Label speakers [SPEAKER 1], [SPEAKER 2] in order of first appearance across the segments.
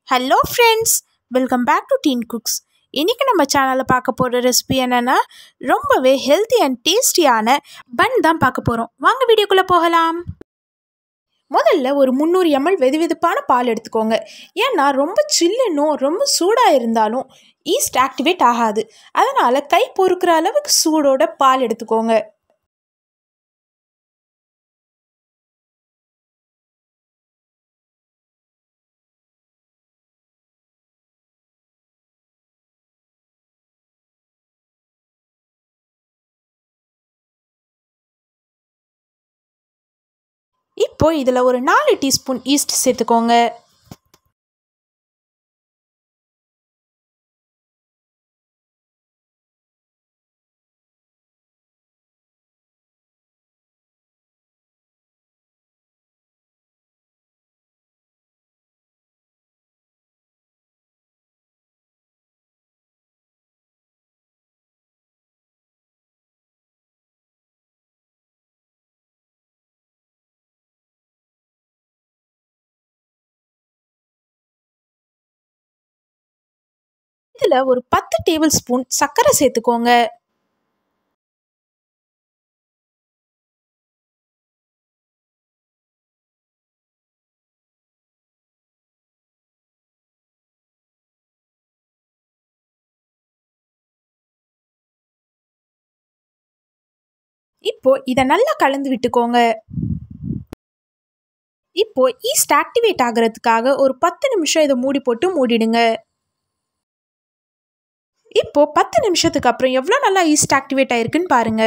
[SPEAKER 1] hello friends welcome back to teen cooks இன்றைக்கி நம்ம சேனலில் பார்க்க போகிற ரெசிபி என்னென்னா ரொம்பவே ஹெல்த்தி அண்ட் டேஸ்டியான பன் தான் பார்க்க போகிறோம் வாங்க வீடியோக்குள்ளே போகலாம் முதல்ல ஒரு முந்நூறு எம்எல் வெது வெதுப்பான பால் எடுத்துக்கோங்க ஏன்னா ரொம்ப சில்லுன்னும் ரொம்ப சூடாக இருந்தாலும் ஈஸ்ட் ஆக்டிவேட் ஆகாது அதனால் கை பொறுக்கிற அளவுக்கு சூடோட பால் எடுத்துக்கோங்க இப்போ இதில் ஒரு நாலு டீஸ்பூன் ஈஸ்ட் சேர்த்துக்கோங்க இதில் ஒரு பத்து டேபிள் ஸ்பூன் சர்க்கரை சேர்த்துக்கோங்க இப்போ இதை நல்லா கலந்து விட்டுக்கோங்க இப்போ ஈஸ்ட் ஆக்டிவேட் ஆகிறதுக்காக ஒரு பத்து நிமிஷம் இதை மூடி போட்டு மூடிடுங்க இப்போ பத்து நிமிஷத்துக்கு அப்புறம் எவ்வளோ நல்லா ஈஸ்ட் ஆக்டிவேட் ஆயிருக்குன்னு பாருங்க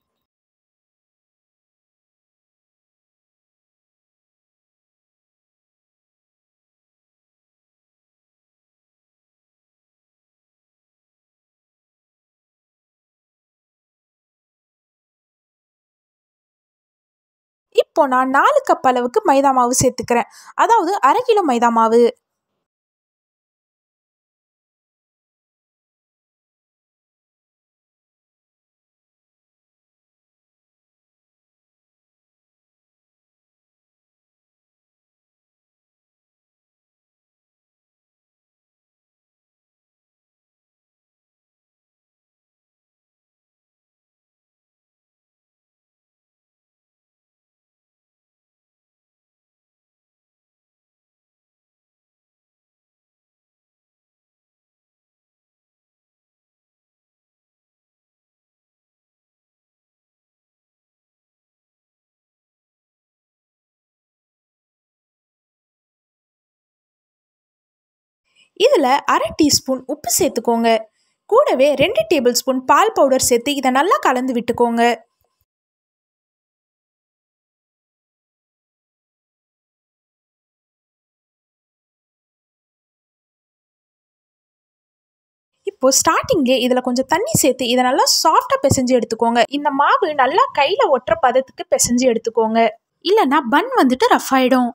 [SPEAKER 1] இப்போ நான் நாலு கப் அளவுக்கு மைதா மாவு சேர்த்துக்கிறேன் அதாவது அரை கிலோ மைதா மாவு இதில் அரை டீஸ்பூன் உப்பு சேர்த்துக்கோங்க கூடவே ரெண்டு டேபிள் ஸ்பூன் பால் பவுடர் சேர்த்து இதை நல்லா கலந்து விட்டுக்கோங்க இப்போ ஸ்டார்டிங்லே இதில் கொஞ்சம் தண்ணி சேர்த்து இதை நல்லா சாஃப்டாக பிசைஞ்சு எடுத்துக்கோங்க இந்த மாவு நல்லா கையில் ஒட்டுற பதத்துக்கு பிசைஞ்சு எடுத்துக்கோங்க இல்லைன்னா பன் வந்துட்டு ரஃப் ஆகிடும்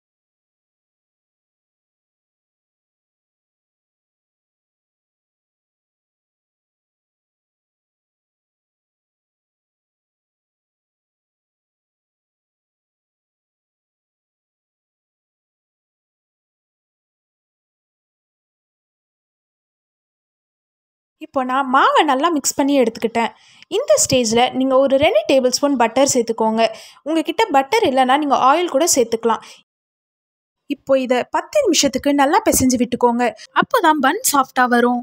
[SPEAKER 1] இப்போ நான் மாவை நல்லா மிக்ஸ் பண்ணி எடுத்துக்கிட்டேன் இந்த ஸ்டேஜில் நீங்கள் ஒரு ரெண்டு டேபிள் ஸ்பூன் பட்டர் சேர்த்துக்கோங்க உங்ககிட்ட பட்டர் இல்லைன்னா நீங்கள் ஆயில் கூட சேர்த்துக்கலாம் இப்போ இதை பத்து நிமிஷத்துக்கு நல்லா பிசைஞ்சு விட்டுக்கோங்க அப்போ தான் பன் சாஃப்டாக வரும்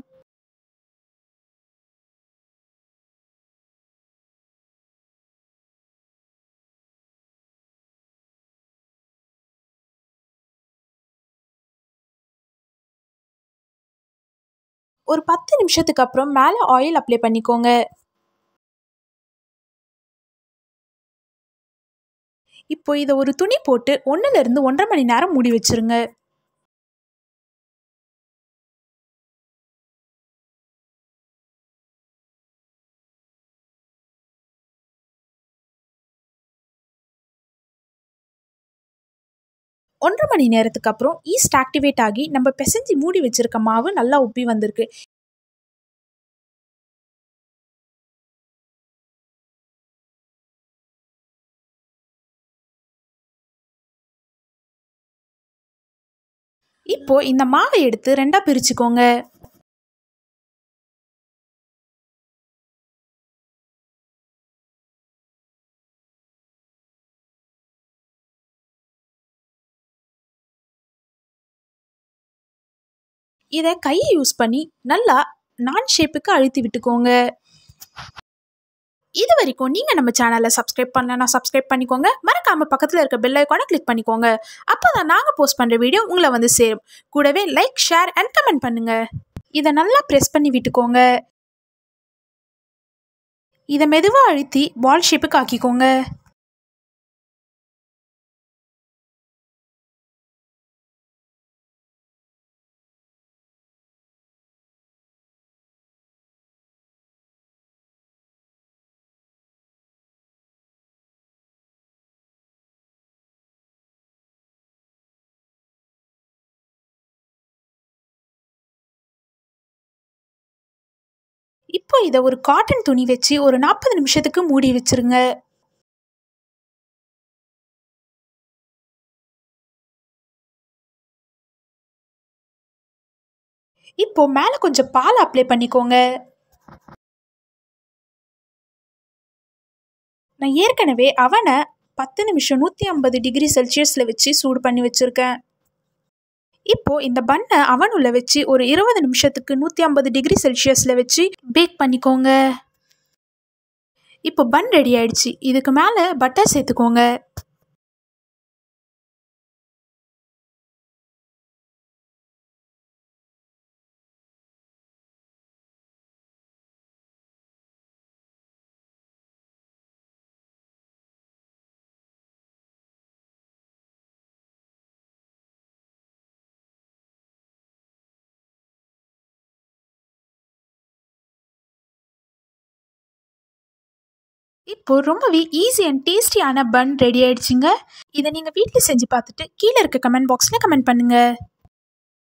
[SPEAKER 1] ஒரு பத்து நிமிஷத்துக்கு அப்புறம் மேலே ஆயில் அப்ளை பண்ணிக்கோங்க இப்போ இதை ஒரு துணி போட்டு ஒன்றுலேருந்து ஒன்றரை மணி நேரம் மூடி வச்சிருங்க ஒன்றரை மணி நேரத்துக்கு அப்புறம் ஈஸ்ட் ஆக்டிவேட் ஆகி நம்ம பிசைஞ்சு மூடி வச்சிருக்க மாவு நல்லா உப்பி வந்திருக்கு இப்போ இந்த மாவை எடுத்து ரெண்டா பிரிச்சுக்கோங்க இதை கையை யூஸ் பண்ணி நல்லா நான் ஷேப்புக்கு அழுத்தி விட்டுக்கோங்க இது வரைக்கும் நீங்கள் நம்ம சேனலை சப்ஸ்கிரைப் பண்ணலன்னா சப்ஸ்கிரைப் பண்ணிக்கோங்க மறக்காம பக்கத்தில் இருக்க பெல் ஐக்கானை கிளிக் பண்ணிக்கோங்க அப்போ தான் நாங்கள் போஸ்ட் பண்ணுற வீடியோ உங்களை வந்து சேரும் கூடவே லைக் ஷேர் அண்ட் கமெண்ட் பண்ணுங்க இதை நல்லா ப்ரெஸ் பண்ணி விட்டுக்கோங்க இதை மெதுவாக அழுத்தி பால் ஷேப்புக்கு ஆக்கிக்கோங்க இப்போ இதை ஒரு காட்டன் துணி வச்சு ஒரு நாற்பது நிமிஷத்துக்கு மூடி வச்சிருங்க இப்போ மேலே கொஞ்சம் பால் அப்ளை பண்ணிக்கோங்க நான் ஏற்கனவே அவனை பத்து நிமிஷம் நூற்றி ஐம்பது டிகிரி செல்சியஸில் வச்சு சூடு பண்ணி வச்சுருக்கேன் இப்போ இந்த பண்ணை அவனுள்ள வச்சு ஒரு இருபது நிமிஷத்துக்கு நூற்றி ஐம்பது டிகிரி செல்சியஸில் வச்சு பேக் பண்ணிக்கோங்க இப்போ பன் ரெடி ஆயிடுச்சு இதுக்கு மேலே பட்டர் சேர்த்துக்கோங்க இப்போ ரொம்பவே ஈஸி அண்ட் டேஸ்டியான பன் ரெடி ஆயிடுச்சுங்க இதை நீங்கள் வீட்டில் செஞ்சு பார்த்துட்டு கீழே இருக்க கமெண்ட் பாக்ஸில் கமெண்ட் பண்ணுங்கள்